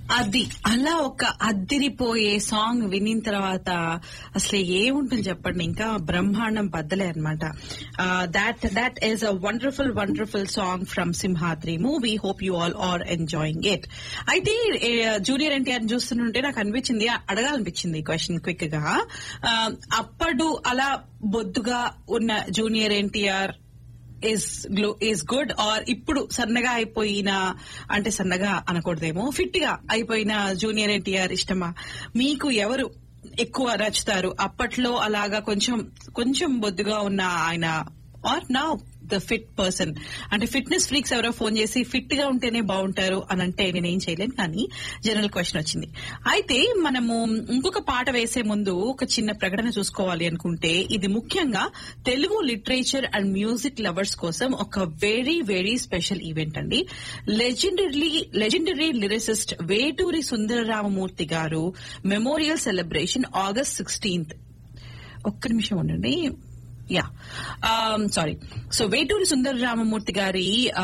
అది అలా ఒక అద్దిరిపోయే సాంగ్ వినిన తర్వాత అసలు ఏముంటుంది చెప్పండి ఇంకా బ్రహ్మాండం బద్దలే అనమాట that that is a wonderful wonderful song from Simhadri movie hope you all are enjoying it అయితే జూనియర్ ఎన్టీఆర్ చూస్తుంటే నాకు అనిపించింది అడగాలనిపించింది క్వశ్చన్ క్విక్ గా ఆ, అప్పుడు అలా బొద్దుగా ఉన్న junior NTR is glow is good or ఇప్పుడు సన్నగా అయిపోయిన అంటే సన్నగా అనకూడదేమో ఫిట్ గా అయిపోయిన జూనియర్ ఎన్టీఆర్ ఇష్టమా మీకు ఎవరు ఎక్కువ నచ్చుతారు అప్పట్లో అలాగా కొంచెం కొంచెం బొద్దుగా ఉన్న ఆయన ఆర్ నా ద ఫిట్ పర్సన్ అంటే ఫిట్నెస్ ఫ్రీక్స్ ఎవరో ఫోన్ చేసి ఫిట్ గా ఉంటేనే బాగుంటారు అని అంటే నేనేం చేయలేను కానీ జనరల్ క్వశ్చన్ వచ్చింది అయితే మనము ఇంకొక పాట వేసే ముందు ఒక చిన్న ప్రకటన చూసుకోవాలి అనుకుంటే ఇది ముఖ్యంగా Telugu literature and music lovers కోసం ఒక వెరీ వెరీ స్పెషల్ ఈవెంట్ అండి legendary legendary lyricist Veturi Sundararamamurthy గారు మెమోరియల్ సెలబ్రేషన్ ఆగస్ట్ సిక్స్టీన్త్ ఒక్క నిమిషం ఉండండి yeah sorry so Veturi Sundara Ramamurthy గారి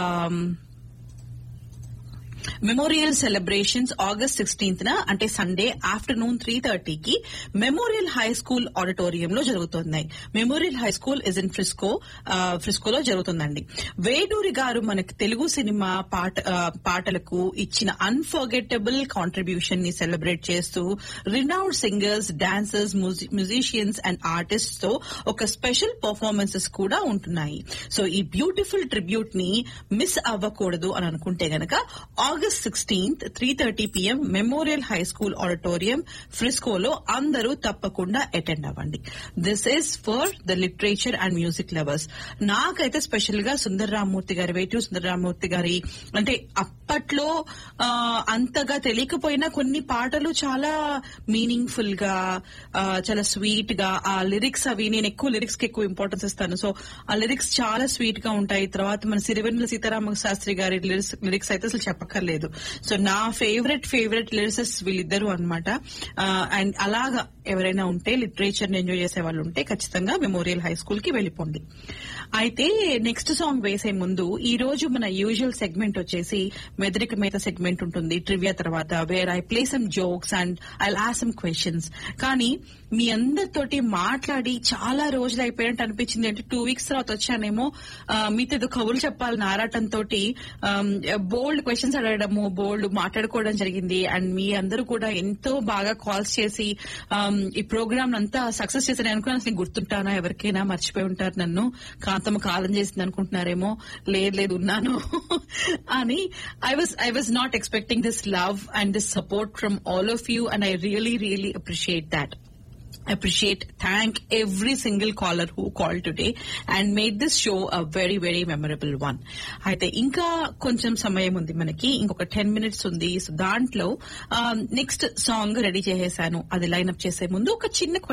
మెమోరియల్ సెలబ్రేషన్స్ ఆగస్ట్ సిక్స్టీన్త్ న అంటే సండే ఆఫ్టర్నూన్ త్రీ థర్టీకి మెమోరియల్ హై స్కూల్ ఆడిటోరియంలో జరుగుతున్నాయి memorial high school is in Frisco ఫ్రిస్కోలో జరుగుతుందండి వేటూరి గారు మనకి తెలుగు సినిమా పాట ఆ, పాటలకు ఇచ్చిన అన్ఫర్గెటబుల్ కాంట్రిబ్యూషన్ ని సెలబ్రేట్ చేస్తూ renowned singers dancers musicians and artist తో ఒక స్పెషల్ పర్ఫార్మెన్సెస్ కూడా ఉంటున్నాయి సో ఈ బ్యూటిఫుల్ ట్రిబ్యూట్ ని మిస్ అవ్వకూడదు అని అనుకుంటే గనక August sixteenth three thirty PM memorial high school auditorium ఫ్రిస్కోలో అందరూ తప్పకుండా అటెండ్ అవ్వండి this is for the literature and music lovers నాకైతే స్పెషల్ గా సుందర రామూర్తి గారి వేటూరు సుందర రామూర్తి గారి అంటే అప్పట్లో ఆ, అంతగా తెలియకపోయినా కొన్ని పాటలు చాలా మీనింగ్ఫుల్ గా ఆ, చాలా స్వీట్ గా ఆ లిరిక్స్ అవి నేను ఎక్కువ లిరిక్స్ కి ఎక్కువ ఇంపార్టెన్స్ ఇస్తాను సో ఆ లిరిక్స్ చాలా స్వీట్ గా ఉంటాయి తర్వాత మన సిరివెన్నెల సీతారామ శాస్త్రి గారి లిరిక్స్ అయితే అసలు చెప్పక్కర్లేదు సో నా ఫేవరెట్ ఫేవరెట్ లిరిసిస్ట్ వీళ్ళిద్దరు అనమాట అండ్ అలాగా ఎవరైనా ఉంటే లిటరేచర్ ని ఎంజాయ్ చేసే వాళ్ళు ఉంటే ఖచ్చితంగా మెమోరియల్ హై స్కూల్ కి వెళ్ళిపోండి అయితే నెక్స్ట్ సాంగ్ వేసే ముందు ఈ రోజు మన యూజువల్ సెగ్మెంట్ వచ్చేసి మెదరిక మీద సెగ్మెంట్ ఉంటుంది ట్రివియా తర్వాత where I play some jokes and I ask some questions కానీ మీ అందరితోటి మాట్లాడి చాలా రోజులు అయిపోయినట్టు అనిపించింది అంటే టూ వీక్స్ తర్వాత వచ్చానేమో ఆ, మీతో ఏదో కబుర్లు చెప్పాలని ఆరాటంతో బోల్డ్ క్వశ్చన్స్ అడగడము బోల్డ్ మాట్లాడుకోవడం జరిగింది అండ్ మీ అందరూ కూడా ఎంతో బాగా కాల్స్ చేసి ఆమ్, ఈ ప్రోగ్రామ్ అంతా సక్సెస్ చేశాను అనుకున్నాను అసలు గుర్తుంటానా ఎవరికైనా మర్చిపోయి ఉంటారు నన్ను కాంతమ్మ కాలం చేసింది అనుకుంటున్నారేమో లేదు లేదు ఉన్నాను అని I was I was not expecting this love and this support from all of you and I really really appreciate that appreciate, thank every single caller who called today and made this show a very, very memorable one. అయితే ఇంకా కొంచెం సమయం ఉంది మనకి ఇంకొక ten minutes ఉంది so దాంట్లో next song ready చేసేసాను అది లైన్ అప్ చేసే ముందు ఒక చిన్న